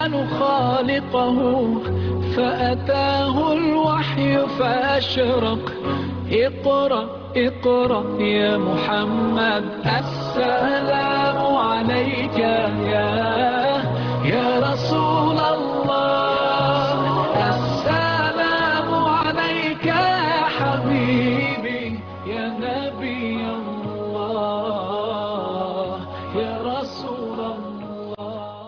خالقه فأتاه الوحي فأشرق اقرأ اقرأ يا محمد السلام عليك يا يا رسول الله السلام عليك يا حبيبي يا نبي الله يا رسول الله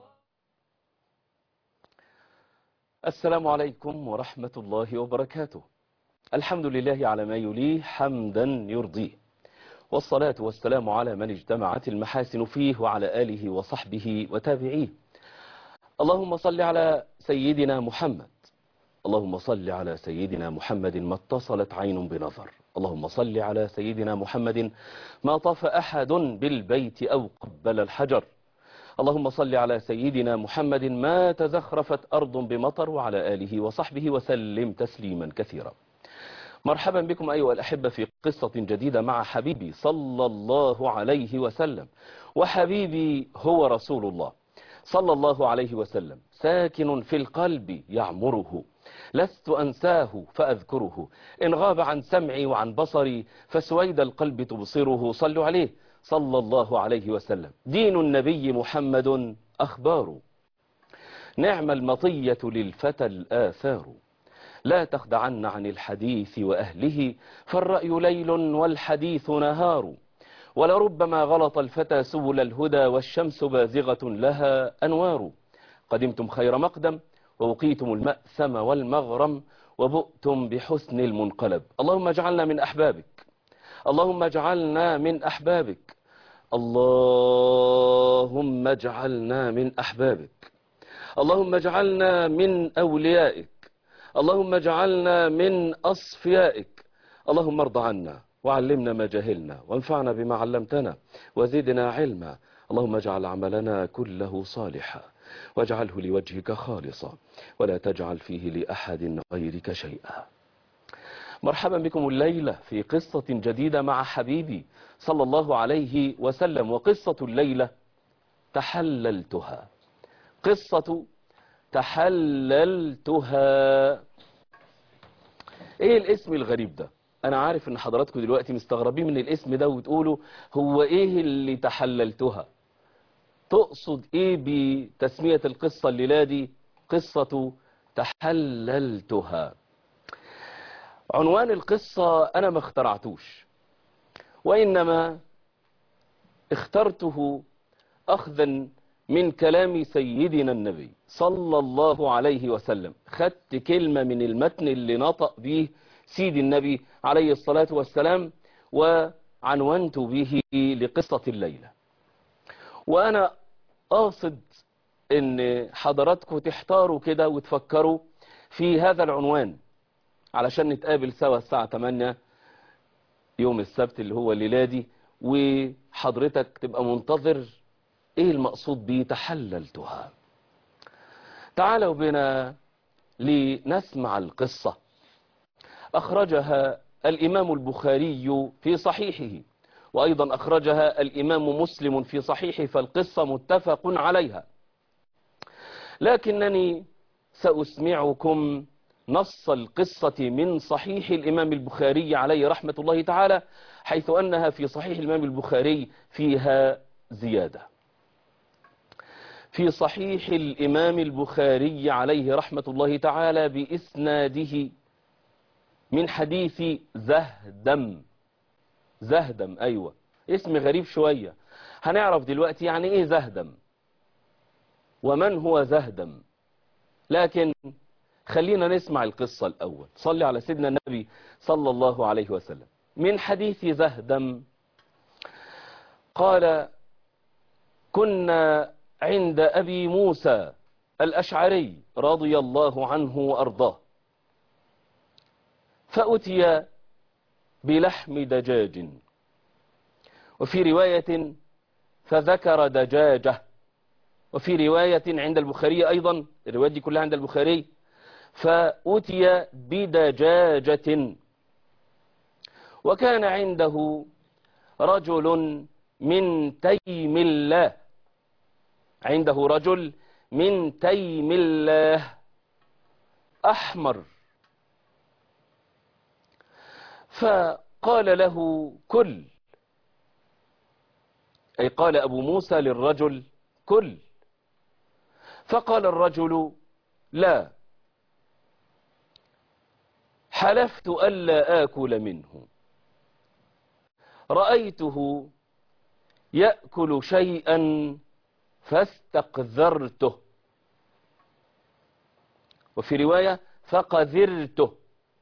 السلام عليكم ورحمة الله وبركاته الحمد لله على ما يليه حمدا يرضيه والصلاة والسلام على من اجتمعت المحاسن فيه وعلى آله وصحبه وتابعيه اللهم صل على سيدنا محمد اللهم صل على سيدنا محمد ما اتصلت عين بنظر اللهم صل على سيدنا محمد ما طاف أحد بالبيت أو قبل الحجر اللهم صل على سيدنا محمد ما تزخرفت أرض بمطر وعلى آله وصحبه وسلم تسليما كثيرا مرحبا بكم أيها الأحبة في قصة جديدة مع حبيبي صلى الله عليه وسلم وحبيبي هو رسول الله صلى الله عليه وسلم ساكن في القلب يعمره لست أنساه فأذكره إن غاب عن سمعي وعن بصري فسويد القلب تبصره صلوا عليه صلى الله عليه وسلم دين النبي محمد أخبار نعم المطية للفتى الآثار لا تخدعن عن الحديث وأهله فالرأي ليل والحديث نهار ولربما غلط الفتى سبل الهدى والشمس بازغة لها أنوار قدمتم خير مقدم ووقيتم المأثم والمغرم وبؤتم بحسن المنقلب اللهم اجعلنا من أحبابك اللهم اجعلنا من أحبابك اللهم اجعلنا من أحبابك اللهم اجعلنا من أوليائك اللهم اجعلنا من أصفيائك اللهم ارض عنا وعلمنا ما جهلنا وانفعنا بما علمتنا وزدنا علما اللهم اجعل عملنا كله صالحا واجعله لوجهك خالصا ولا تجعل فيه لأحد غيرك شيئا مرحبا بكم الليلة في قصة جديدة مع حبيبي صلى الله عليه وسلم وقصة الليلة تحللتها قصة تحللتها ايه الاسم الغريب ده انا عارف ان حضراتكم دلوقتي مستغربين من الاسم ده وتقولوا هو ايه اللي تحللتها تقصد ايه بتسمية القصة الليلة دي قصة تحللتها عنوان القصة انا ما اخترعتوش وانما اخترته اخذا من كلام سيدنا النبي صلى الله عليه وسلم خدت كلمة من المتن اللي نطق به سيد النبي عليه الصلاة والسلام وعنونت به لقصة الليلة وأنا قاصد ان حضراتكم تحتاروا كده وتفكروا في هذا العنوان علشان نتقابل سوا الساعة 8 يوم السبت اللي هو الليلة دي وحضرتك تبقى منتظر ايه المقصود بيه تحللتها تعالوا بنا لنسمع القصة أخرجها الإمام البخاري في صحيحه وأيضا أخرجها الإمام مسلم في صحيحه فالقصة متفق عليها لكنني سأسمعكم نص القصة من صحيح الإمام البخاري عليه رحمة الله تعالى حيث أنها في صحيح الإمام البخاري فيها زيادة في صحيح الإمام البخاري عليه رحمة الله تعالى بإسناده من حديث زهدم زهدم أيوة اسم غريب شوية هنعرف دلوقتي يعني إيه زهدم ومن هو زهدم لكن خلينا نسمع القصة الأول صلي على سيدنا النبي صلى الله عليه وسلم من حديث زهدم قال كنا عند أبي موسى الأشعري رضي الله عنه وأرضاه فأتي بلحم دجاج وفي رواية فذكر دجاجة وفي رواية عند البخاري أيضا الرواية دي كلها عند البخاري فأتي بدجاجة وكان عنده رجل من تيم الله عنده رجل من تيم الله أحمر فقال له كل أي قال أبو موسى للرجل كل فقال الرجل لا حلفت ألا آكل منه رأيته يأكل شيئا فاستقذرته وفي رواية فقذرته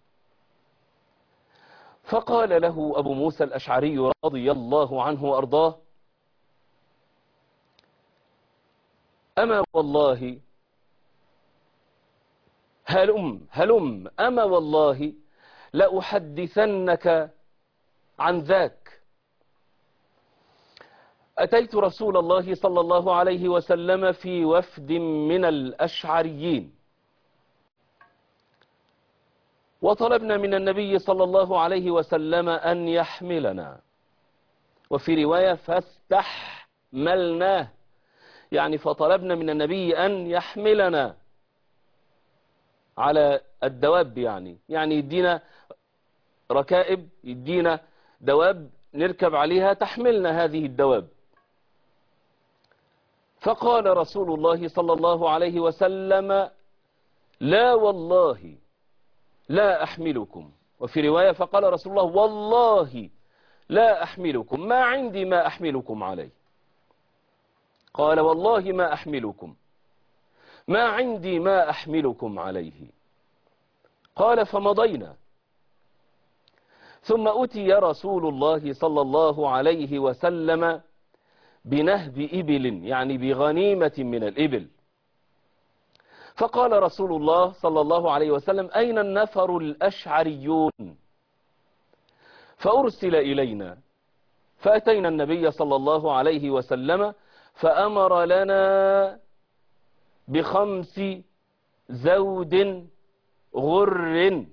فقال له أبو موسى الأشعري رضي الله عنه وأرضاه أما والله هلم هلم أما والله لأحدثنك عن ذاك أتيت رسول الله صلى الله عليه وسلم في وفد من الأشعريين وطلبنا من النبي صلى الله عليه وسلم أن يحملنا وفي رواية فاستحملناه يعني فطلبنا من النبي أن يحملنا على الدواب يعني يعني يدينا ركائب يدينا دواب نركب عليها تحملنا هذه الدواب فقال رسول الله صلى الله عليه وسلم لا والله لا أحملكم وفي رواية فقال رسول الله والله لا أحملكم ما عندي ما أحملكم عليه قال والله ما أحملكم ما عندي ما أحملكم عليه قال فمضينا ثم أتي رسول الله صلى الله عليه وسلم بنهب إبل يعني بغنيمة من الإبل فقال رسول الله صلى الله عليه وسلم أين النفر الأشعريون فأرسل إلينا فأتينا النبي صلى الله عليه وسلم فأمر لنا بخمس زود غر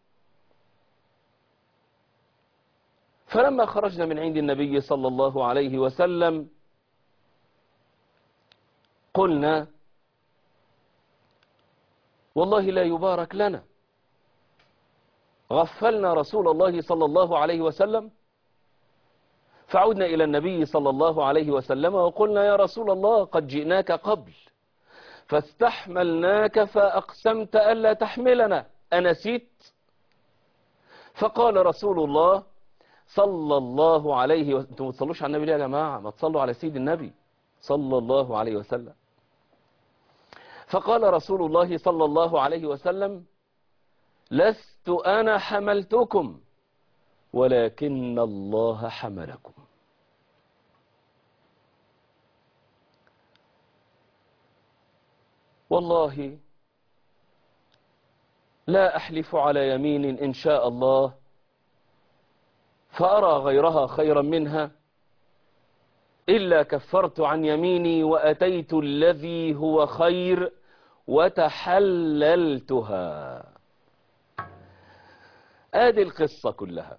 فلما خرجنا من عند النبي صلى الله عليه وسلم قلنا والله لا يبارك لنا غفلنا رسول الله صلى الله عليه وسلم فعدنا إلى النبي صلى الله عليه وسلم وقلنا يا رسول الله قد جئناك قبل فاستحملناك فأقسمت ألا تحملنا أنسيت فقال رسول الله صلى الله عليه وسلم انتم ما تصلوش على النبي ليه يا جماعة ما تصلوا على سيد النبي صلى الله عليه وسلم فقال رسول الله صلى الله عليه وسلم لست أنا حملتكم ولكن الله حملكم والله لا أحلف على يمين إن شاء الله فأرى غيرها خيرا منها إلا كفرت عن يميني وأتيت الذي هو خير وتحللتها آدي القصة كلها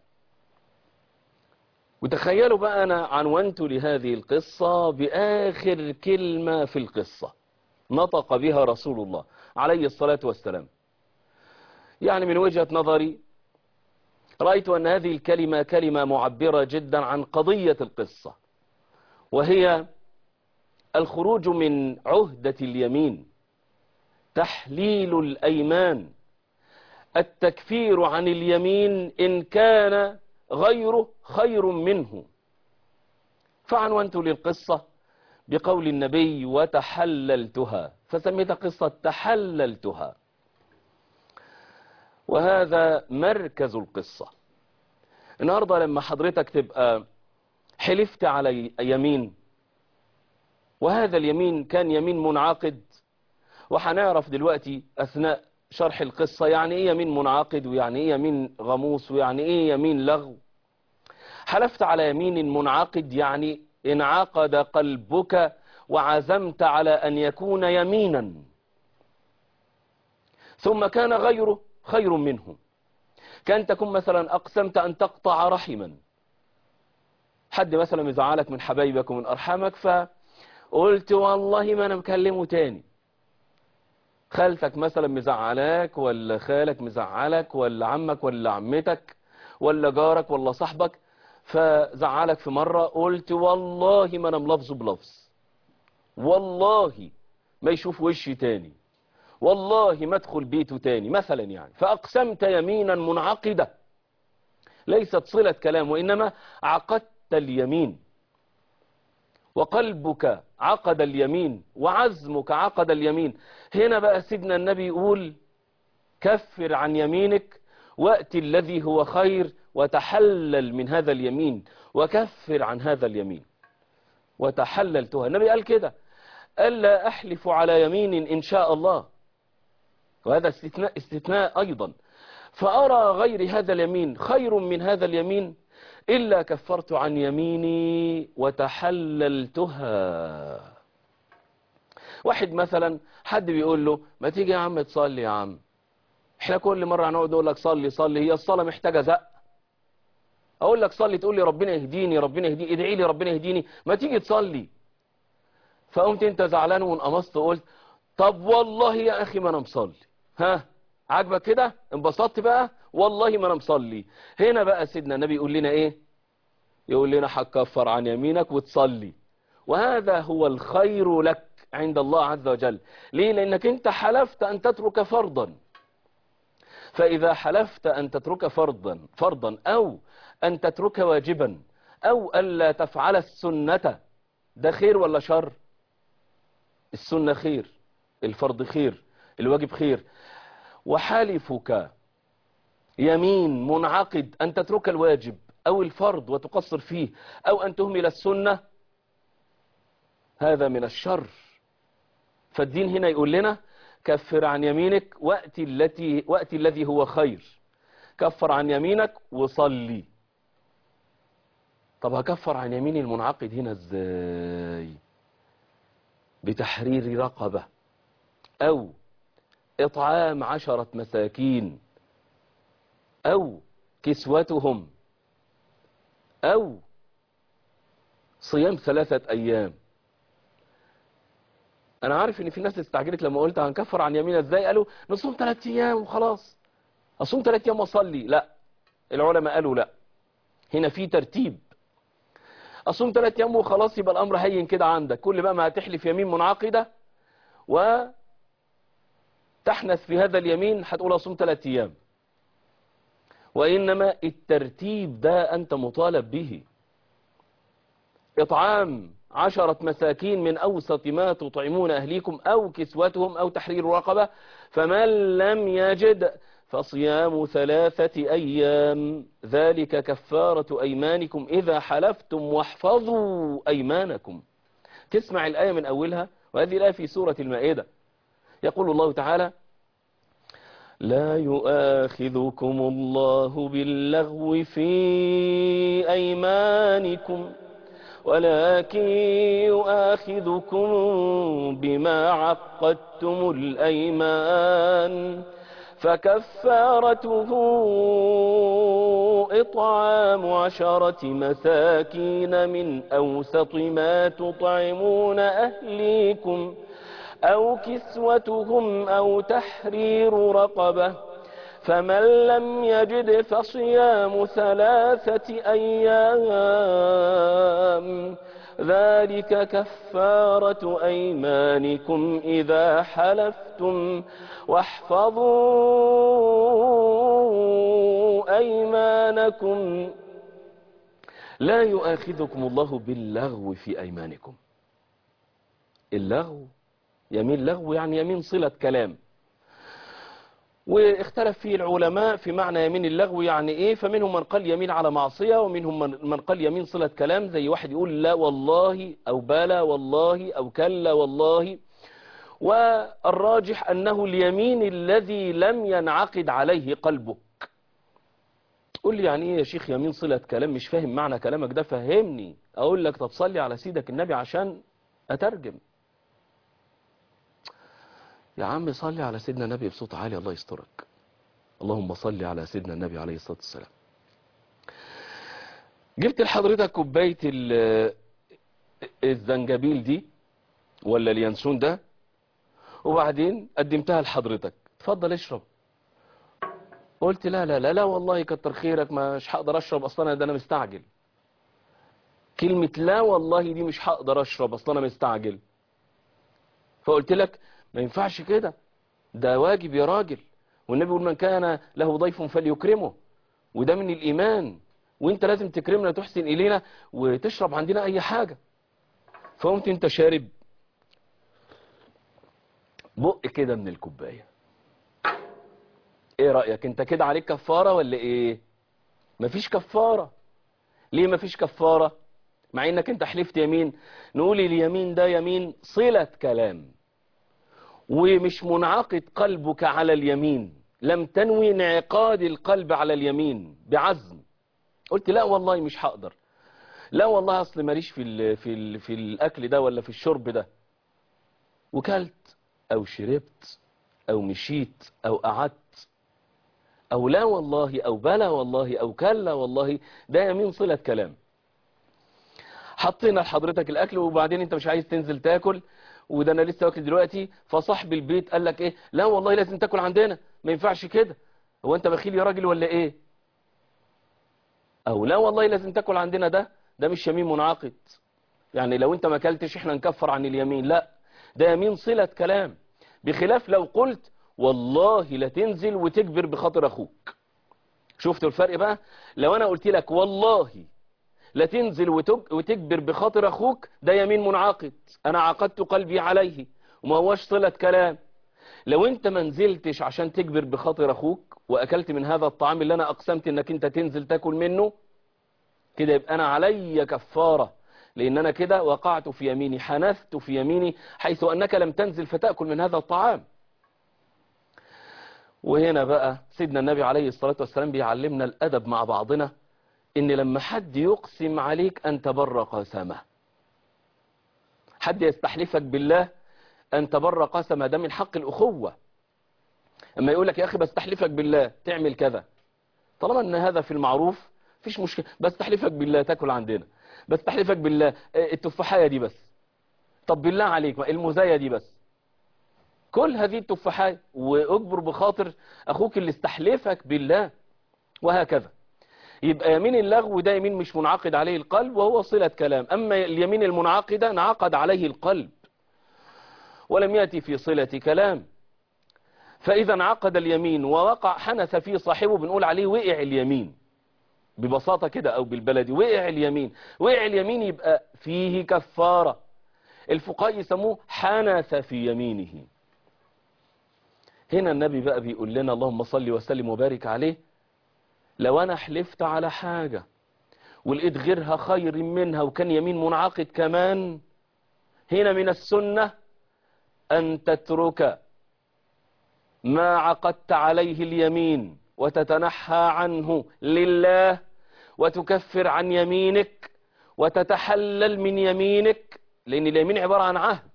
وتخيلوا بقى أنا عنونت لهذه القصة بآخر كلمة في القصة نطق بها رسول الله عليه الصلاة والسلام يعني من وجهة نظري رأيت أن هذه الكلمة كلمة معبرة جدا عن قضية القصة وهي الخروج من عهدة اليمين تحليل الأيمان التكفير عن اليمين إن كان غيره خير منه فعنونت للقصة بقول النبي وتحللتها فسميت قصة تحللتها وهذا مركز القصة النهاردة لما حضرتك تبقى حلفت على يمين وهذا اليمين كان يمين منعقد وحنعرف دلوقتي أثناء شرح القصة يعني ايه يمين منعقد ويعني ايه يمين غموس ويعني ايه يمين لغو حلفت على يمين منعقد يعني انعقد قلبك وعزمت على أن يكون يمينا ثم كان غيره خير منه كان تكون مثلا أقسمت أن تقطع رحما حد مثلا مزعلك من حبايبك ومن أرحامك فقلت والله ما أنا مكلمه تاني خالتك مثلا مزعلاك ولا خالك مزعلك ولا عمك ولا عمتك ولا جارك ولا صاحبك فزعلك في مرة قلت والله ما انا ملفظه بلفظ والله ما يشوف وشي تاني والله ما ادخل بيته تاني مثلا يعني فأقسمت يمينا منعقدة ليست صلة كلام وإنما عقدت اليمين وقلبك عقد اليمين وعزمك عقد اليمين هنا بقى سيدنا النبي يقول كفر عن يمينك وأتي الذي هو خير وتحلل من هذا اليمين وكفر عن هذا اليمين وتحللتها النبي قال كده ألا أحلف على يمين إن شاء الله وهذا استثناء, استثناء أيضا فأرى غير هذا اليمين خير من هذا اليمين إلا كفرت عن يميني وتحللتها واحد مثلا حد بيقول له ما تيجي يا عم تصلي يا عم احنا كل مرة هنقعد نقول لك صلي صلي هي الصلاة محتاجة زق اقول لك صلي تقول لي ربنا يهديني ربنا يهديني ادعي لي ربنا يهديني ما تيجي تصلي فقمت انت زعلان وانقمصت وقلت طب والله يا اخي ما انا مصلي ها عاجبك كده انبسطت بقى والله ما انا مصلي هنا بقى سيدنا النبي يقول لنا ايه يقول لنا هتكفر عن يمينك وتصلي وهذا هو الخير لك عند الله عز وجل ليه لانك انت حلفت ان تترك فرضا فاذا حلفت ان تترك فرضا فرضا او ان تترك واجبا او الا تفعل السنة ده خير ولا شر السنة خير الفرض خير الواجب خير وحالفك يمين منعقد أن تترك الواجب أو الفرض وتقصر فيه أو أن تهمل السنة هذا من الشر فالدين هنا يقول لنا كفر عن يمينك وقت, التي وقت الذي هو خير كفر عن يمينك وصلي طب هكفر عن يميني المنعقد هنا ازاي بتحرير رقبة أو إطعام عشرة مساكين أو كسوتهم أو صيام ثلاثة أيام أنا عارف إن في ناس استعجلت لما قلت هنكفر عن يمين إزاي قالوا نصوم ثلاثة أيام وخلاص أصوم ثلاثة أيام وأصلي لا العلماء قالوا لا هنا في ترتيب أصوم ثلاثة أيام وخلاص يبقى الأمر هين كده عندك كل بقى ما هتحلف يمين منعقدة و تحنث في هذا اليمين هتقول أصوم ثلاثة أيام وإنما الترتيب ده أنت مطالب به إطعام عشرة مساكين من أوسط ما تطعمون أهليكم أو كسوتهم أو تحرير رقبة فمن لم يجد فصيام ثلاثة أيام ذلك كفارة أيمانكم إذا حلفتم واحفظوا أيمانكم تسمع الآية من أولها وهذه الآية في سورة المائدة يقول الله تعالى لا يؤاخذكم الله باللغو في أيمانكم ولكن يؤاخذكم بما عقدتم الأيمان فكفارته إطعام عشرة مساكين من أوسط ما تطعمون أهليكم أو كسوتهم أو تحرير رقبة فمن لم يجد فصيام ثلاثة أيام ذلك كفارة أيمانكم إذا حلفتم واحفظوا أيمانكم لا يؤاخذكم الله باللغو في أيمانكم اللغو يمين لغو يعني يمين صلة كلام واختلف فيه العلماء في معنى يمين اللغو يعني ايه فمنهم من قال يمين على معصية ومنهم من قال يمين صلة كلام زي واحد يقول لا والله او بلا والله او كلا والله والراجح انه اليمين الذي لم ينعقد عليه قلبك قول لي يعني ايه يا شيخ يمين صلة كلام مش فاهم معنى كلامك ده فهمني اقول لك طب صلي على سيدك النبي عشان اترجم يا عم صلي على سيدنا النبي بصوت عالي الله يسترك اللهم صل على سيدنا النبي عليه الصلاة والسلام جبت لحضرتك كوباية الزنجبيل دي ولا اليانسون ده وبعدين قدمتها لحضرتك اتفضل اشرب قلت لا لا لا لا والله كتر خيرك مش هقدر اشرب اصلا ده انا مستعجل كلمة لا والله دي مش هقدر اشرب اصلا انا مستعجل فقلت لك ما ينفعش كده ده واجب يا راجل والنبي يقول من كان له ضيف فليكرمه وده من الايمان وانت لازم تكرمنا تحسن الينا وتشرب عندنا اي حاجة فقمت انت شارب بق كده من الكوباية ايه رأيك انت كده عليك كفارة ولا ايه مفيش كفارة ليه مفيش كفارة مع انك انت حلفت يمين نقول اليمين ده يمين صلة كلام ومش منعقد قلبك على اليمين لم تنوي انعقاد القلب على اليمين بعزم قلت لا والله مش هقدر لا والله اصل ماليش في ال في ال في الاكل ده ولا في الشرب ده وكلت او شربت او مشيت او قعدت او لا والله او بلا والله او كلا والله ده يمين صلة كلام حطينا لحضرتك الاكل وبعدين انت مش عايز تنزل تاكل وده انا لسه واكل دلوقتي فصاحب البيت قال لك ايه لا والله لازم تاكل عندنا ما ينفعش كده هو انت بخيل يا راجل ولا ايه او لا والله لازم تاكل عندنا ده ده مش يمين منعقد يعني لو انت ما اكلتش احنا نكفر عن اليمين لا ده يمين صلة كلام بخلاف لو قلت والله لا تنزل وتكبر بخاطر اخوك شفتوا الفرق بقى لو انا قلت لك والله لا تنزل وتكبر بخاطر اخوك ده يمين منعقد انا عقدت قلبي عليه وما هوش صلة كلام لو انت ما نزلتش عشان تكبر بخاطر اخوك واكلت من هذا الطعام اللي انا اقسمت انك انت تنزل تاكل منه كده يبقى انا علي كفارة لان انا كده وقعت في يميني حنثت في يميني حيث انك لم تنزل فتأكل من هذا الطعام وهنا بقى سيدنا النبي عليه الصلاة والسلام بيعلمنا الادب مع بعضنا ان لما حد يقسم عليك ان تبر قسمه حد يستحلفك بالله ان تبر قسمه ده من حق الاخوة اما يقول لك يا اخي بستحلفك بالله تعمل كذا طالما ان هذا في المعروف فيش مشكلة بستحلفك بالله تاكل عندنا بستحلفك بالله التفاحية دي بس طب بالله عليك المزايا دي بس كل هذه التفاحية واجبر بخاطر اخوك اللي استحلفك بالله وهكذا يبقى يمين اللغو ده يمين مش منعقد عليه القلب وهو صلة كلام أما اليمين المنعقدة انعقد عليه القلب ولم يأتي في صلة كلام فإذا انعقد اليمين ووقع حنث فيه صاحبه بنقول عليه وقع اليمين ببساطة كده أو بالبلدي وقع اليمين وقع اليمين يبقى فيه كفارة الفقهاء يسموه حنث في يمينه هنا النبي بقى بيقول لنا اللهم صل وسلم وبارك عليه لو انا حلفت على حاجة ولقيت غيرها خير منها وكان يمين منعقد كمان هنا من السنة ان تترك ما عقدت عليه اليمين وتتنحى عنه لله وتكفر عن يمينك وتتحلل من يمينك لان اليمين عبارة عن عهد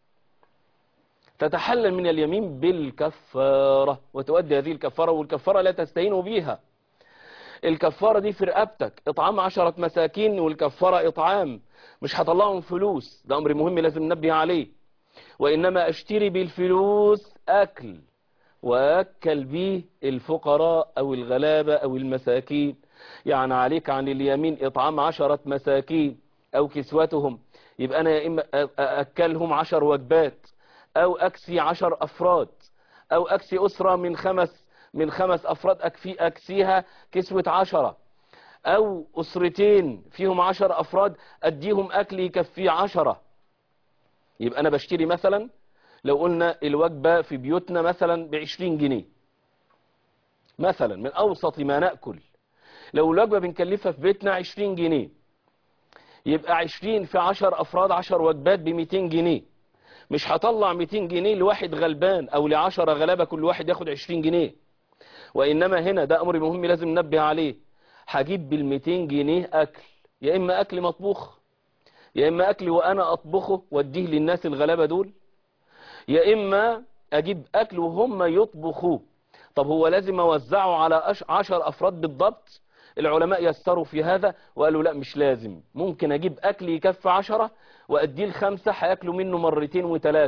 تتحلل من اليمين بالكفارة وتؤدي هذه الكفارة والكفارة لا تستهين بها الكفارة دي في رقبتك اطعام عشرة مساكين والكفارة اطعام مش هطلعهم فلوس ده امر مهم لازم ننبه عليه وانما اشتري بالفلوس اكل واكل به الفقراء او الغلابة او المساكين يعني عليك عن اليمين اطعام عشرة مساكين او كسوتهم يبقى انا يا اما اكلهم عشر وجبات او اكسي عشر افراد او اكسي اسرة من خمس من خمس أفراد أكفي أكسيها كسوة عشرة أو أسرتين فيهم عشر أفراد أديهم أكل يكفي عشرة يبقى أنا بشتري مثلا لو قلنا الوجبة في بيوتنا مثلا بعشرين جنيه مثلا من أوسط ما نأكل لو الوجبة بنكلفها في بيتنا عشرين جنيه يبقى عشرين في عشر أفراد عشر وجبات بميتين جنيه مش هطلع 200 جنيه لواحد غلبان او لعشرة غلابة كل واحد ياخد 20 جنيه وإنما هنا ده أمر مهم لازم ننبه عليه هجيب بال200 جنيه أكل يا إما أكل مطبوخ يا إما أكل وأنا أطبخه واديه للناس الغلابة دول يا إما أجيب أكل وهم يطبخوه طب هو لازم أوزعه على عشر أفراد بالضبط العلماء يسروا في هذا وقالوا لا مش لازم ممكن أجيب أكل يكفي عشرة وأديه الخمسة هياكلوا منه مرتين وثلاثة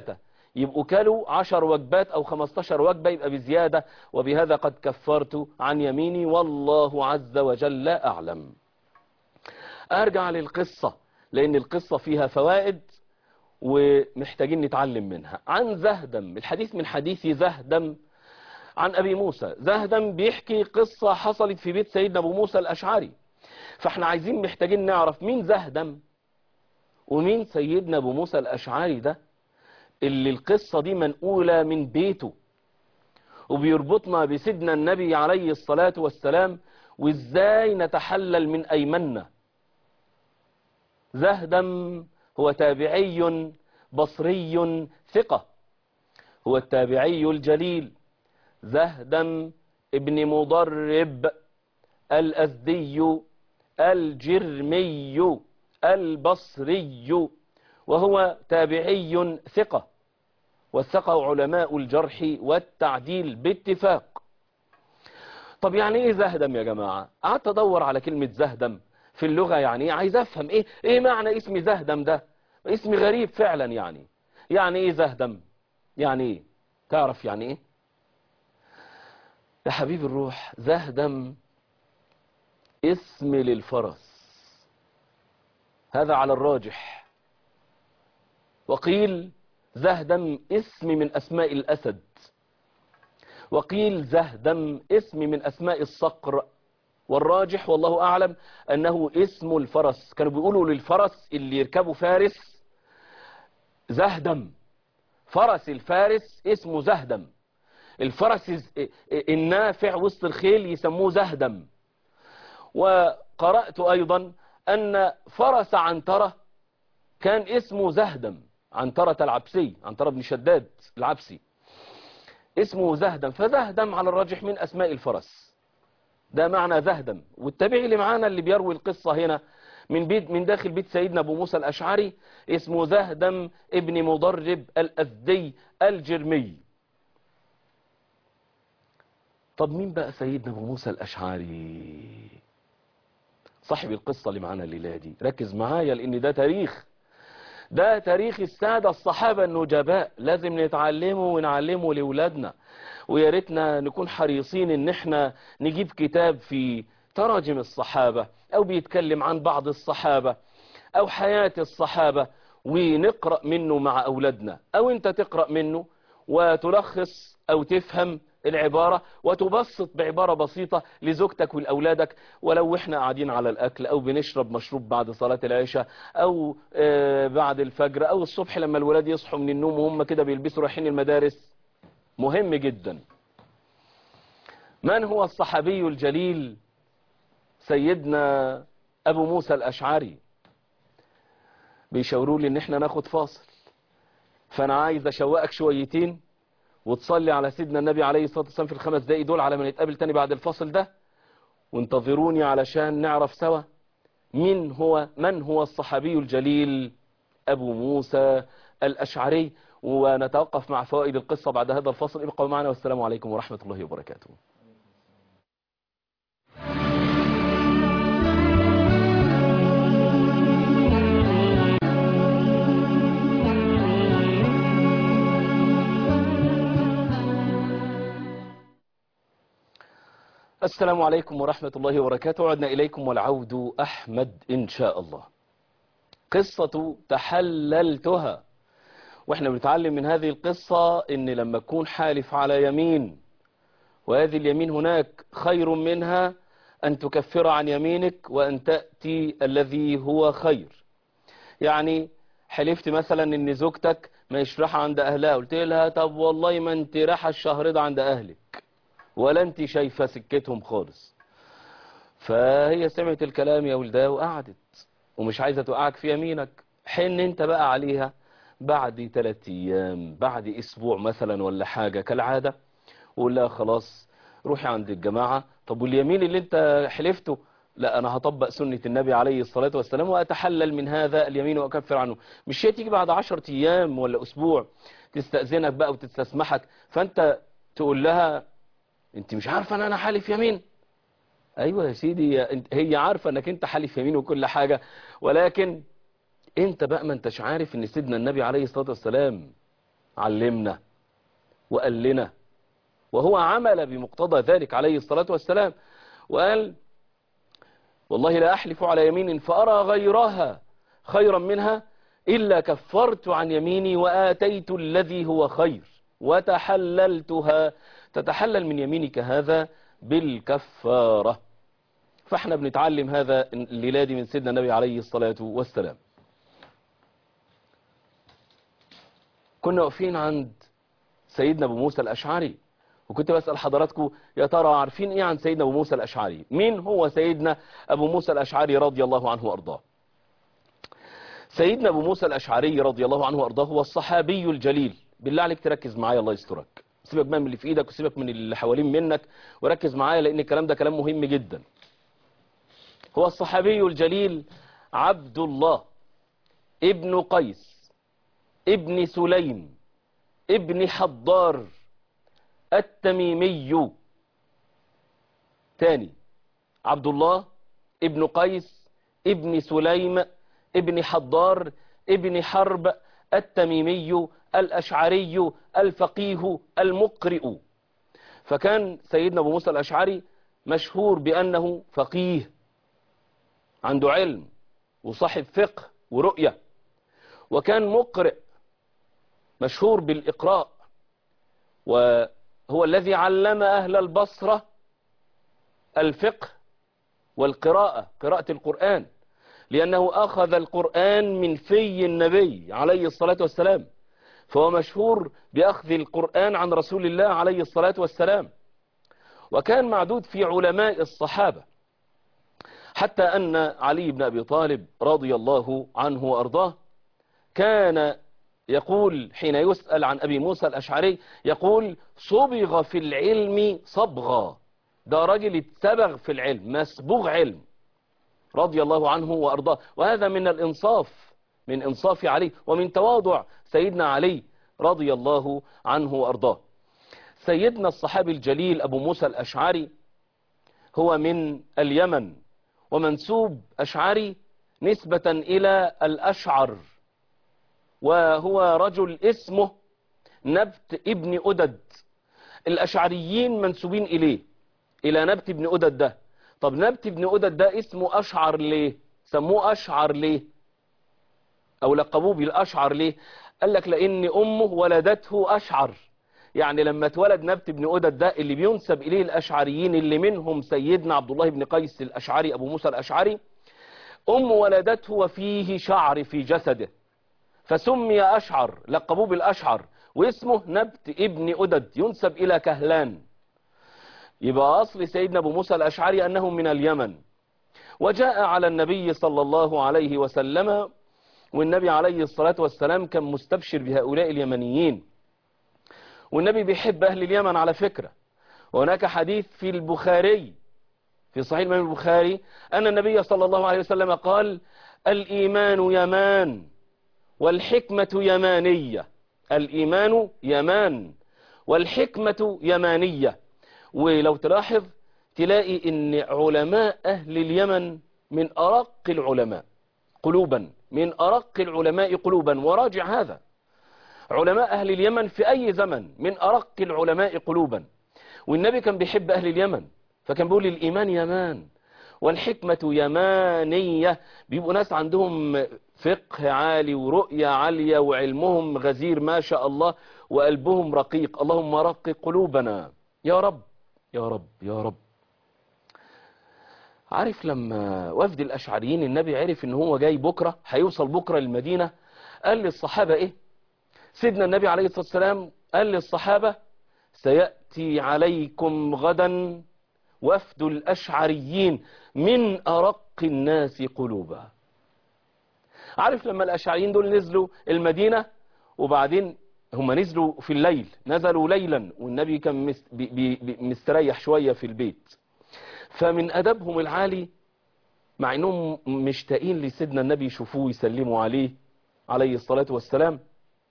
يبقوا كلوا عشر وجبات أو خمستاشر وجبة يبقى بزيادة وبهذا قد كفرت عن يميني والله عز وجل أعلم أرجع للقصة لأن القصة فيها فوائد ومحتاجين نتعلم منها عن زهدم الحديث من حديث زهدم عن أبي موسى زهدم بيحكي قصة حصلت في بيت سيدنا أبو موسى الأشعري فاحنا عايزين محتاجين نعرف مين زهدم ومين سيدنا أبو موسى الأشعري ده اللي القصة دي منقولة من بيته وبيربطنا بسيدنا النبي عليه الصلاة والسلام وازاي نتحلل من أيمنا زهدم هو تابعي بصري ثقة هو التابعي الجليل زهدم ابن مضرب الأزدي الجرمي البصري وهو تابعي ثقة وثقه علماء الجرح والتعديل باتفاق طب يعني ايه زهدم يا جماعة قعدت ادور على كلمة زهدم في اللغة يعني ايه عايز افهم ايه ايه معنى اسم زهدم ده اسم غريب فعلا يعني يعني ايه زهدم يعني ايه تعرف يعني ايه يا حبيب الروح زهدم اسم للفرس هذا على الراجح وقيل زهدم اسم من أسماء الأسد وقيل زهدم اسم من أسماء الصقر والراجح والله أعلم أنه اسم الفرس كانوا بيقولوا للفرس اللي يركبوا فارس زهدم فرس الفارس اسمه زهدم الفرس النافع وسط الخيل يسموه زهدم وقرأت أيضا أن فرس عنترة كان اسمه زهدم عنترة العبسي عنترة بن شداد العبسي اسمه زهدم فزهدم على الراجح من أسماء الفرس ده معنى زهدم والتابعي اللي معانا اللي بيروي القصة هنا من بيت من داخل بيت سيدنا أبو موسى الأشعري اسمه زهدم ابن مضرب الأزدي الجرمي طب مين بقى سيدنا أبو موسى الأشعري صاحب القصة اللي معانا الليلة دي ركز معايا لأن ده تاريخ ده تاريخ السادة الصحابة النجباء لازم نتعلمه ونعلمه لأولادنا ويا ريتنا نكون حريصين ان احنا نجيب كتاب في تراجم الصحابة او بيتكلم عن بعض الصحابة او حياة الصحابة ونقرأ منه مع اولادنا او انت تقرأ منه وتلخص او تفهم العبارة وتبسط بعبارة بسيطة لزوجتك ولأولادك ولو احنا قاعدين على الأكل أو بنشرب مشروب بعد صلاة العشاء أو بعد الفجر أو الصبح لما الولاد يصحوا من النوم وهم كده بيلبسوا رايحين المدارس مهم جدا من هو الصحابي الجليل سيدنا أبو موسى الأشعري بيشاوروا لي ان احنا ناخد فاصل فانا عايز اشوقك شويتين وتصلي على سيدنا النبي عليه الصلاة والسلام في الخمس دقايق دول على ما نتقابل تاني بعد الفصل ده وانتظروني علشان نعرف سوا من هو من هو الصحابي الجليل أبو موسى الأشعري ونتوقف مع فوائد القصة بعد هذا الفصل ابقوا معنا والسلام عليكم ورحمة الله وبركاته السلام عليكم ورحمة الله وبركاته عدنا إليكم والعود أحمد إن شاء الله قصة تحللتها وإحنا بنتعلم من هذه القصة إن لما تكون حالف على يمين وهذه اليمين هناك خير منها أن تكفر عن يمينك وأن تأتي الذي هو خير يعني حلفت مثلا إن زوجتك ما يشرحها عند أهلها قلت لها طب والله ما انت رايحة الشهر ده عند أهلك ولا انت شايفة سكتهم خالص فهي سمعت الكلام يا ولدها وقعدت ومش عايزة توقعك في يمينك حن انت بقى عليها بعد ثلاث ايام بعد اسبوع مثلا ولا حاجة كالعادة وقول لها خلاص روحي عند الجماعة طب واليمين اللي انت حلفته لا انا هطبق سنة النبي عليه الصلاة والسلام واتحلل من هذا اليمين واكفر عنه مش هي تيجي بعد عشرة ايام ولا اسبوع تستأذنك بقى وتتسمحك فانت تقول لها انت مش عارفة ان انا حالف يمين ايوه يا سيدي هي عارفة انك انت حالف يمين وكل حاجة ولكن انت بقى ما انتش عارف ان سيدنا النبي عليه الصلاة والسلام علمنا وقال لنا وهو عمل بمقتضى ذلك عليه الصلاة والسلام وقال والله لا أحلف على يمين فأرى غيرها خيرا منها إلا كفرت عن يميني وآتيت الذي هو خير وتحللتها تتحلل من يمينك هذا بالكفارة فاحنا بنتعلم هذا الليلة دي من سيدنا النبي عليه الصلاة والسلام كنا واقفين عند سيدنا ابو موسى الأشعري وكنت بسأل حضراتكم يا ترى عارفين ايه عن سيدنا ابو موسى الأشعري مين هو سيدنا ابو موسى الأشعري رضي الله عنه وارضاه سيدنا ابو موسى الأشعري رضي الله عنه وارضاه هو الصحابي الجليل بالله عليك تركز معايا الله يسترك سيبك بقى من اللي في ايدك وسيبك من اللي حوالين منك وركز معايا لان الكلام ده كلام مهم جدا هو الصحابي الجليل عبد الله ابن قيس ابن سليم ابن حضار التميمي تاني عبد الله ابن قيس ابن سليم ابن حضار ابن حرب التميمي الأشعري الفقيه المقرئ فكان سيدنا أبو موسى الأشعري مشهور بأنه فقيه عنده علم وصاحب فقه ورؤية وكان مقرئ مشهور بالإقراء وهو الذي علم أهل البصرة الفقه والقراءة قراءة القرآن لأنه أخذ القرآن من في النبي عليه الصلاة والسلام فهو مشهور بأخذ القرآن عن رسول الله عليه الصلاة والسلام وكان معدود في علماء الصحابة حتى أن علي بن أبي طالب رضي الله عنه وأرضاه كان يقول حين يسأل عن أبي موسى الأشعري يقول صبغ في العلم صبغا ده راجل اتسبغ في العلم مسبوغ علم رضي الله عنه وأرضاه وهذا من الإنصاف من إنصاف علي ومن تواضع سيدنا علي رضي الله عنه وأرضاه سيدنا الصحابي الجليل أبو موسى الأشعري هو من اليمن ومنسوب أشعري نسبة إلى الأشعر وهو رجل اسمه نبت ابن أدد الأشعريين منسوبين إليه إلى نبت ابن أدد ده طب نبت ابن أدد ده اسمه أشعر ليه سموه أشعر ليه أو لقبوه بالأشعر ليه قال لك لأن أمه ولدته أشعر يعني لما اتولد نبت ابن أدد ده اللي بينسب إليه الأشعريين اللي منهم سيدنا عبد الله بن قيس الأشعري أبو موسى الأشعري أم ولدته وفيه شعر في جسده فسمي أشعر لقبوه بالأشعر واسمه نبت ابن أدد ينسب إلى كهلان يبقى أصل سيدنا أبو موسى الأشعري أنه من اليمن وجاء على النبي صلى الله عليه وسلم والنبي عليه الصلاة والسلام كان مستبشر بهؤلاء اليمنيين والنبي بيحب أهل اليمن على فكرة وهناك حديث في البخاري في صحيح الإمام البخاري أن النبي صلى الله عليه وسلم قال الإيمان يمان والحكمة يمانية الإيمان يمان والحكمة يمانية ولو تلاحظ تلاقي ان علماء اهل اليمن من ارق العلماء قلوبا من ارق العلماء قلوبا وراجع هذا علماء اهل اليمن في اي زمن من ارق العلماء قلوبا والنبي كان بيحب اهل اليمن فكان بيقول الايمان يمان والحكمة يمانية بيبقوا ناس عندهم فقه عالي ورؤية عالية وعلمهم غزير ما شاء الله وقلبهم رقيق اللهم رقق قلوبنا يا رب يا رب يا رب عارف لما وفد الأشعريين النبي عرف ان هو جاي بكرة هيوصل بكرة للمدينة قال للصحابة ايه سيدنا النبي عليه الصلاة والسلام قال للصحابة سيأتي عليكم غدا وفد الأشعريين من أرق الناس قلوبا عارف لما الأشعريين دول نزلوا المدينة وبعدين هم نزلوا في الليل نزلوا ليلا والنبي كان مس- بي- بي- بي- مستريح شوية في البيت فمن أدبهم العالي مع أنهم مشتاقين لسيدنا النبي يشوفوه يسلموا عليه عليه الصلاة والسلام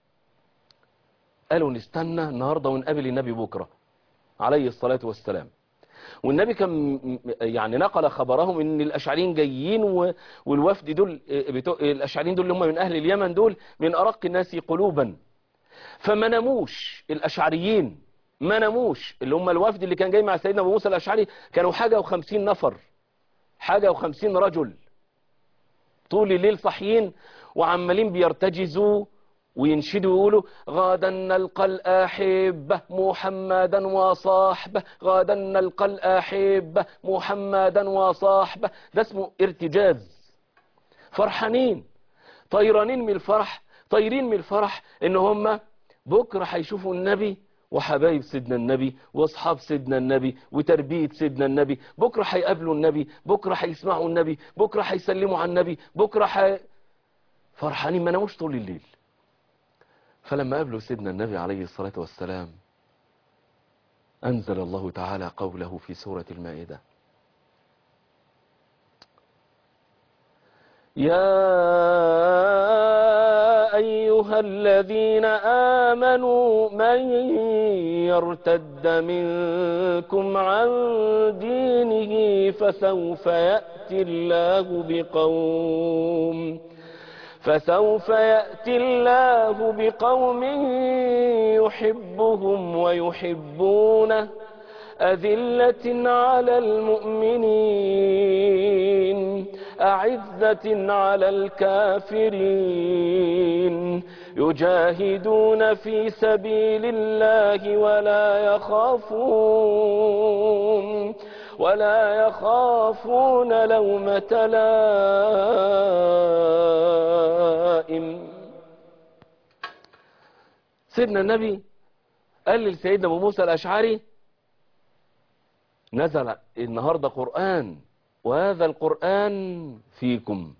قالوا نستنى النهاردة ونقابل النبي بكرة عليه الصلاة والسلام والنبي كان م- يعني نقل خبرهم ان الاشعريين جايين و- والوفد دول بتوع الاشعريين دول اللي هم من اهل اليمن دول من ارق الناس قلوبا فما ناموش الأشعريين ما ناموش اللي هم الوفد اللي كان جاي مع سيدنا أبو موسى الأشعري كانوا حاجة وخمسين نفر حاجة وخمسين رجل طول الليل صحيين وعمالين بيرتجزوا وينشدوا ويقولوا غادا نلقى الأحبة محمدا وصاحبه غادا نلقى الأحبة محمدا وصاحبه ده اسمه ارتجاز فرحانين طيرانين من الفرح طايرين من الفرح ان هم بكرة هيشوفوا النبي وحبايب سيدنا النبي واصحاب سيدنا النبي وتربية سيدنا النبي بكرة هيقابلوا النبي بكرة هيسمعوا النبي بكرة هيسلموا على النبي بكرة حي... فرحانين ما ناموش طول الليل فلما قابلوا سيدنا النبي عليه الصلاة والسلام أنزل الله تعالى قوله في سورة المائدة يا أيها الذين آمنوا من يرتد منكم عن دينه فسوف يأتي الله بقوم فسوف يأتي الله بقوم يحبهم ويحبونه أذلة على المؤمنين أعزة على الكافرين يجاهدون في سبيل الله ولا يخافون ولا يخافون لومة لائم سيدنا النبي قال لسيدنا ابو موسى الاشعري نزل النهاردة قرآن وهذا القرآن فيكم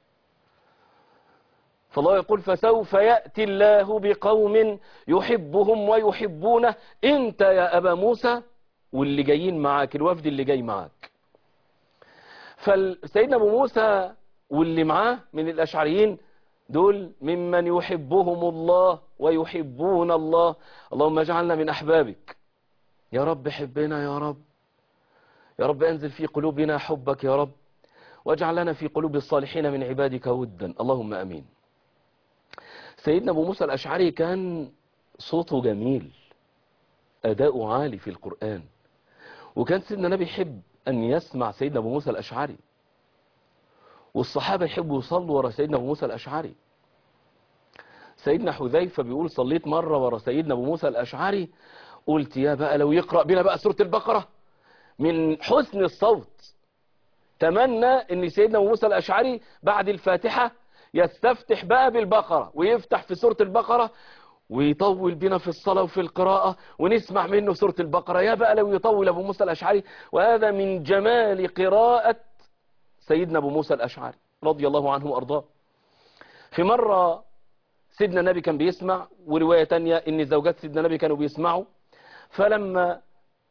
فالله يقول فسوف يأتي الله بقوم يحبهم ويحبونه انت يا أبا موسى واللي جايين معاك الوفد اللي جاي معاك فسيدنا أبو موسى واللي معاه من الأشعريين دول ممن يحبهم الله ويحبون الله اللهم اجعلنا من أحبابك يا رب حبنا يا رب يا رب انزل في قلوبنا حبك يا رب واجعل لنا في قلوب الصالحين من عبادك ودا اللهم امين سيدنا ابو موسى الاشعري كان صوته جميل اداؤه عالي في القرآن وكان سيدنا النبي يحب ان يسمع سيدنا ابو موسى الاشعري والصحابة يحبوا يصلوا ورا سيدنا ابو موسى الاشعري سيدنا حذيفة بيقول صليت مرة ورا سيدنا ابو موسى الاشعري قلت يا بقى لو يقرأ بنا بقى سورة البقرة من حسن الصوت تمنى ان سيدنا موسى الاشعري بعد الفاتحة يستفتح بقى بالبقرة ويفتح في سورة البقرة ويطول بنا في الصلاة وفي القراءة ونسمع منه سورة البقرة يا بقى لو يطول ابو موسى الاشعري وهذا من جمال قراءة سيدنا ابو موسى الاشعري رضي الله عنه وارضاه في مرة سيدنا النبي كان بيسمع ورواية تانية ان زوجات سيدنا النبي كانوا بيسمعوا فلما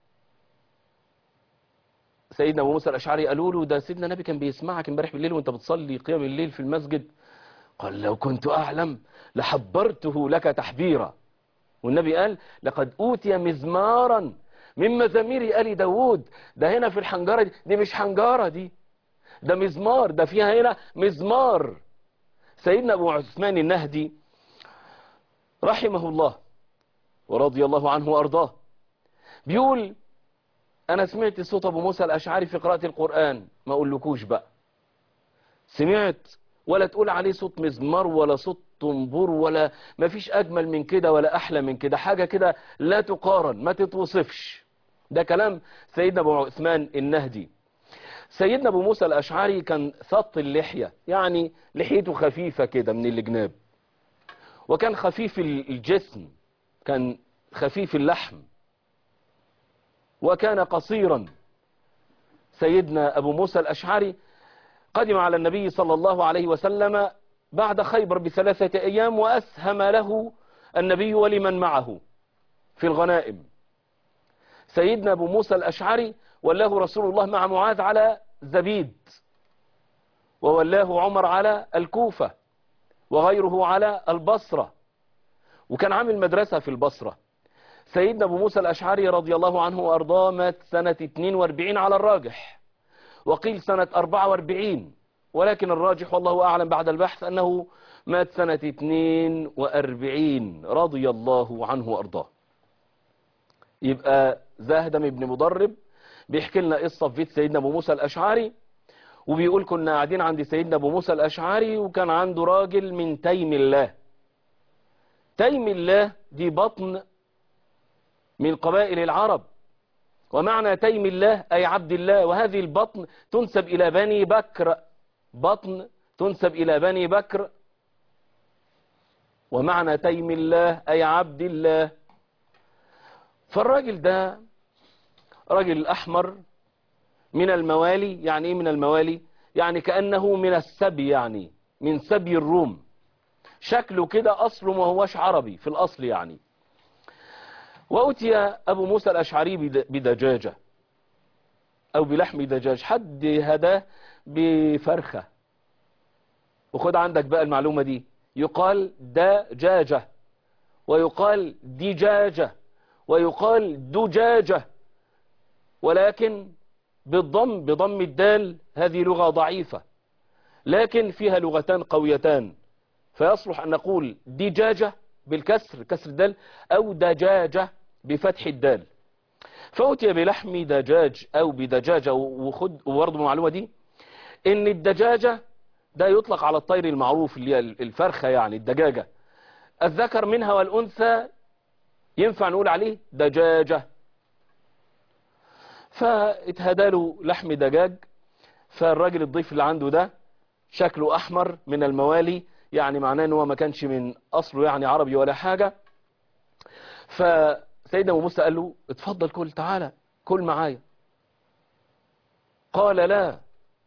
سيدنا ابو موسى الاشعري قالوا له ده سيدنا النبي كان بيسمعك امبارح بالليل وانت بتصلي قيام الليل في المسجد قال لو كنت اعلم لحبرته لك تحبيرا والنبي قال لقد اوتي مزمارا من مزامير ال داوود ده هنا في الحنجره دي, دي مش حنجره دي ده مزمار ده فيها هنا مزمار سيدنا ابو عثمان النهدي رحمه الله ورضي الله عنه وارضاه بيقول انا سمعت صوت ابو موسى الاشعري في قراءة القرآن ما اقولكوش بقى سمعت ولا تقول عليه صوت مزمار ولا صوت طنبور ولا ما فيش اجمل من كده ولا احلى من كده حاجة كده لا تقارن ما تتوصفش ده كلام سيدنا ابو عثمان النهدي سيدنا ابو موسى الاشعري كان سط اللحية يعني لحيته خفيفة كده من الجناب وكان خفيف الجسم كان خفيف اللحم وكان قصيرا سيدنا أبو موسى الأشعري قدم على النبي صلى الله عليه وسلم بعد خيبر بثلاثة أيام وأسهم له النبي ولمن معه في الغنائم سيدنا أبو موسى الأشعري ولاه رسول الله مع معاذ على زبيد وولاه عمر على الكوفة وغيره على البصرة وكان عامل مدرسة في البصرة سيدنا أبو موسى الأشعري رضي الله عنه وأرضاه مات سنة 42 على الراجح وقيل سنة 44 ولكن الراجح والله أعلم بعد البحث أنه مات سنة 42 رضي الله عنه وأرضاه يبقى زاهدم بن مضرب بيحكي لنا قصة في بيت سيدنا أبو موسى الأشعري وبيقول كنا قاعدين عند سيدنا أبو موسى الأشعري وكان عنده راجل من تيم الله تيم الله دي بطن من قبائل العرب ومعنى تيم الله أي عبد الله وهذه البطن تنسب إلى بني بكر بطن تنسب إلى بني بكر ومعنى تيم الله أي عبد الله فالراجل ده راجل أحمر من الموالي يعني إيه من الموالي يعني كأنه من السبي يعني من سبي الروم شكله كده أصله ما هوش عربي في الأصل يعني وأتي أبو موسى الأشعري بدجاجة أو بلحم دجاج حد هداه بفرخة وخد عندك بقى المعلومة دي يقال دجاجة ويقال دجاجة ويقال دجاجة ولكن بالضم بضم الدال هذه لغة ضعيفة لكن فيها لغتان قويتان فيصلح أن نقول دجاجة بالكسر كسر الدال أو دجاجة بفتح الدال فأتي بلحم دجاج أو بدجاجة وخد وبرضه المعلومة دي إن الدجاجة ده يطلق على الطير المعروف اللي هي الفرخة يعني الدجاجة الذكر منها والأنثى ينفع نقول عليه دجاجة فاتهدى له لحم دجاج فالراجل الضيف اللي عنده ده شكله أحمر من الموالي يعني معناه ان هو ما كانش من أصله يعني عربي ولا حاجة فسيدنا أبو موسى قال له اتفضل كل تعالى كل معايا قال لا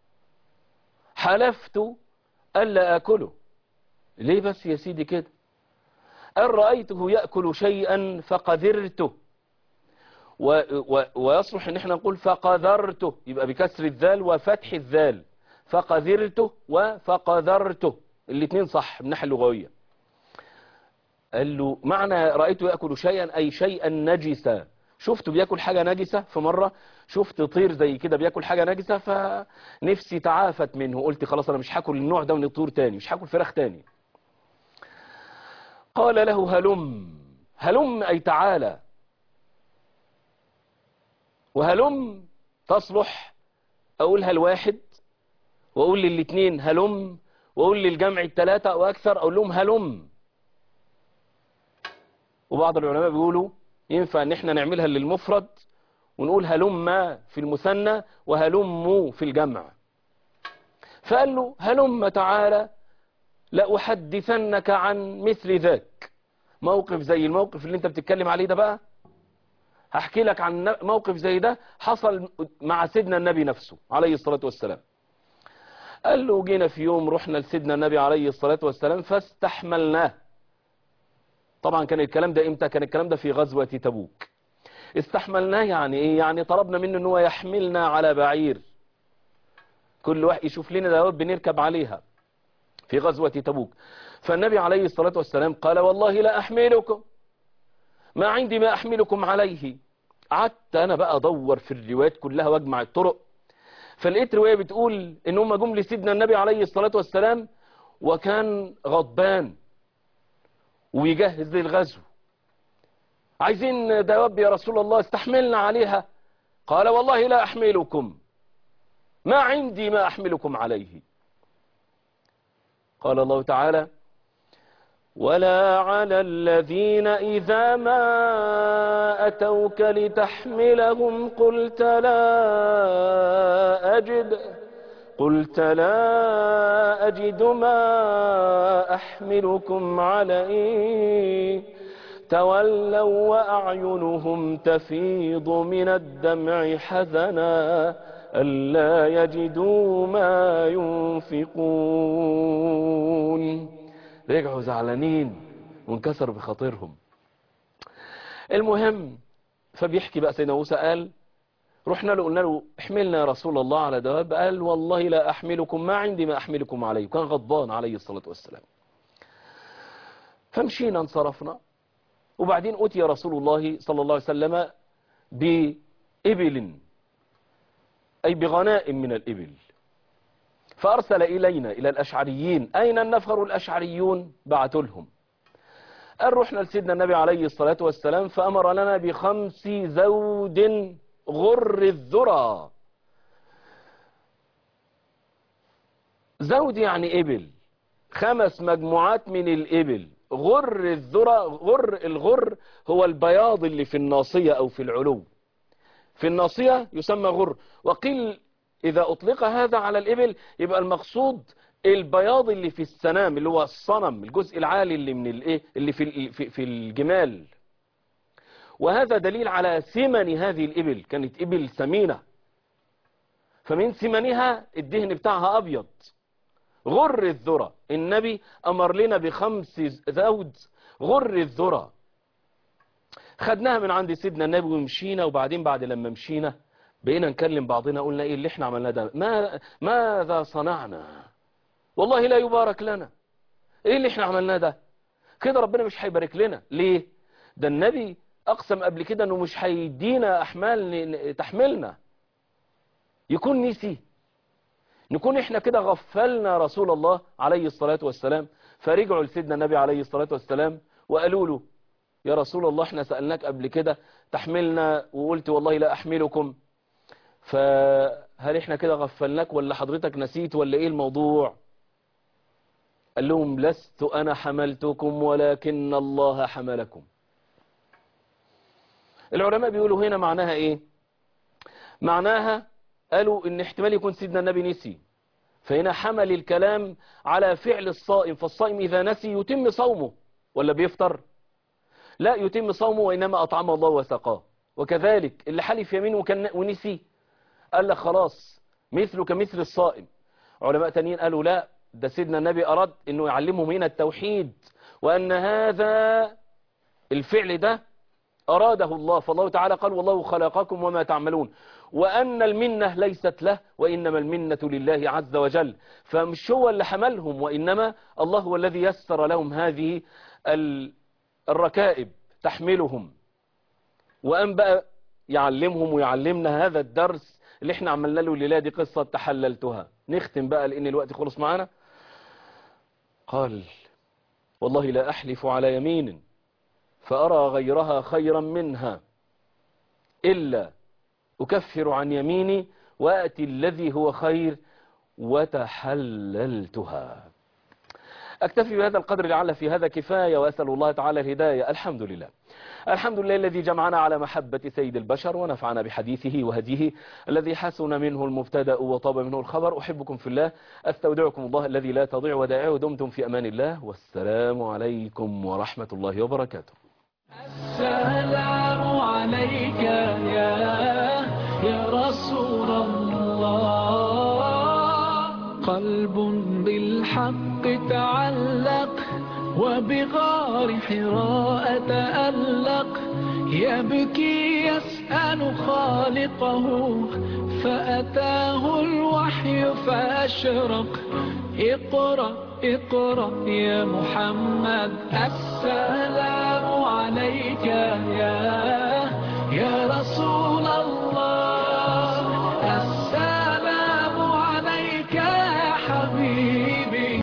حلفت ألا أكله ليه بس يا سيدي كده أن رأيته يأكل شيئا فقذرته و و ويصلح ان احنا نقول فقذرته يبقى بكسر الذال وفتح الذال فقذرته وفقذرته الاثنين صح من الناحيه اللغويه قال له معنى رأيته يأكل شيئا أي شيئا نجسا شفته بياكل حاجة نجسة في مرة شفت طير زي كده بياكل حاجة نجسة فنفسي تعافت منه قلت خلاص أنا مش هاكل النوع ده من الطيور تاني مش هاكل فراخ تاني قال له هلم هلم أي تعالى وهلم تصلح أقولها الواحد وأقول للاثنين هلم وأقول للجمع الثلاثة أو أكثر أقول لهم هلم وبعض العلماء بيقولوا ينفع ان احنا نعملها للمفرد ونقول هلم في المثنى وهلم في الجمع فقال له هلم تعالى لأحدثنك عن مثل ذاك موقف زي الموقف اللي انت بتتكلم عليه ده بقى هحكي لك عن موقف زي ده حصل مع سيدنا النبي نفسه عليه الصلاة والسلام قال له جينا في يوم رحنا لسيدنا النبي عليه الصلاة والسلام فاستحملناه طبعا كان الكلام ده امتى كان الكلام ده في غزوة تبوك استحملناه يعني ايه يعني طلبنا منه ان هو يحملنا على بعير كل واحد يشوف لنا دواب بنركب عليها في غزوة تبوك فالنبي عليه الصلاة والسلام قال والله لا أحملكم ما عندي ما أحملكم عليه قعدت أنا بقى أدور في الروايات كلها واجمع الطرق فلقيت رواية بتقول إن هم جم لسيدنا النبي عليه الصلاة والسلام وكان غضبان ويجهز للغزو عايزين دواب يا رسول الله استحملنا عليها قال والله لا أحملكم ما عندي ما أحملكم عليه قال الله تعالى ولا على الذين إذا ما أتوك لتحملهم قلت لا أجد قلت لا أجد ما أحملكم عليه تولوا وأعينهم تفيض من الدمع حزنا ألا يجدوا ما ينفقون رجعوا زعلانين وانكسروا بخاطرهم المهم فبيحكي بقى سيدنا موسى قال رحنا له قلنا له احملنا يا رسول الله على دواب قال والله لا أحملكم ما عندي ما أحملكم عليه كان غضبان عليه الصلاة والسلام فمشينا انصرفنا وبعدين أتي رسول الله صلى الله عليه وسلم بإبل أي بغنائم من الإبل فأرسل إلينا إلى الأشعريين أين النفر الأشعريون بعثوا لهم قال رحنا لسيدنا النبي عليه الصلاة والسلام فأمر لنا بخمس زود غر الذرى زود يعني إبل خمس مجموعات من الإبل غر الذرى غر الغر هو البياض اللي في الناصية أو في العلو في الناصية يسمى غر وقيل إذا أطلق هذا على الإبل يبقى المقصود البياض اللي في السنام اللي هو الصنم الجزء العالي اللي من الايه اللي في في, في الجمال وهذا دليل على ثمن هذه الإبل كانت إبل ثمينة فمن ثمنها الدهن بتاعها أبيض غر الذرة النبي أمر لنا بخمس ذود غر الذرة خدناها من عند سيدنا النبي ومشينا وبعدين بعد لما مشينا بقينا نكلم بعضنا قلنا ايه اللي احنا عملناه ده ما ماذا صنعنا والله لا يبارك لنا ايه اللي احنا عملناه ده كده ربنا مش هيبارك لنا ليه ده النبي اقسم قبل كده انه مش هيدينا احمال تحملنا يكون نسي نكون احنا كده غفلنا رسول الله عليه الصلاة والسلام فرجعوا لسيدنا النبي عليه الصلاة والسلام وقالوا له يا رسول الله احنا سألناك قبل كده تحملنا وقلت والله لا أحملكم فهل احنا كده غفلناك ولا حضرتك نسيت ولا ايه الموضوع قال لهم لست أنا حملتكم ولكن الله حملكم العلماء بيقولوا هنا معناها ايه معناها قالوا ان احتمال يكون سيدنا النبي نسي فهنا حمل الكلام على فعل الصائم فالصائم إذا نسي يتم صومه ولا بيفطر لا يتم صومه وإنما أطعم الله وسقاه وكذلك اللي حلف يمين وكان ونسي قال لك خلاص مثله كمثل الصائم علماء تانيين قالوا لا ده سيدنا النبي أراد أنه يعلمهم هنا التوحيد وأن هذا الفعل ده أراده الله فالله تعالى قال والله خلقكم وما تعملون وأن المنة ليست له وإنما المنة لله عز وجل فمش هو اللي حملهم وإنما الله هو الذي يسر لهم هذه الركائب تحملهم وأن بقى يعلمهم ويعلمنا هذا الدرس اللي احنا عملنا له الليلة دي قصة تحللتها نختم بقى لأن الوقت خلص معانا قال والله لا أحلف على يمين فأرى غيرها خيرا منها إلا أكفر عن يميني وأتي الذي هو خير وتحللتها أكتفي بهذا القدر لعل في هذا كفاية وأسأل الله تعالى الهداية الحمد لله الحمد لله الذي جمعنا على محبة سيد البشر ونفعنا بحديثه وهديه الذي حسن منه المبتدا وطاب منه الخبر أحبكم في الله أستودعكم الله الذي لا تضيع ودائعه ودمتم في أمان الله والسلام عليكم ورحمة الله وبركاته السلام عليك يا يا رسول الله قلب بالحق تعلق وبغار حراء تألق يبكي يسأل خالقه فأتاه الوحي فأشرق اقرأ اقرأ يا محمد السلام عليك يا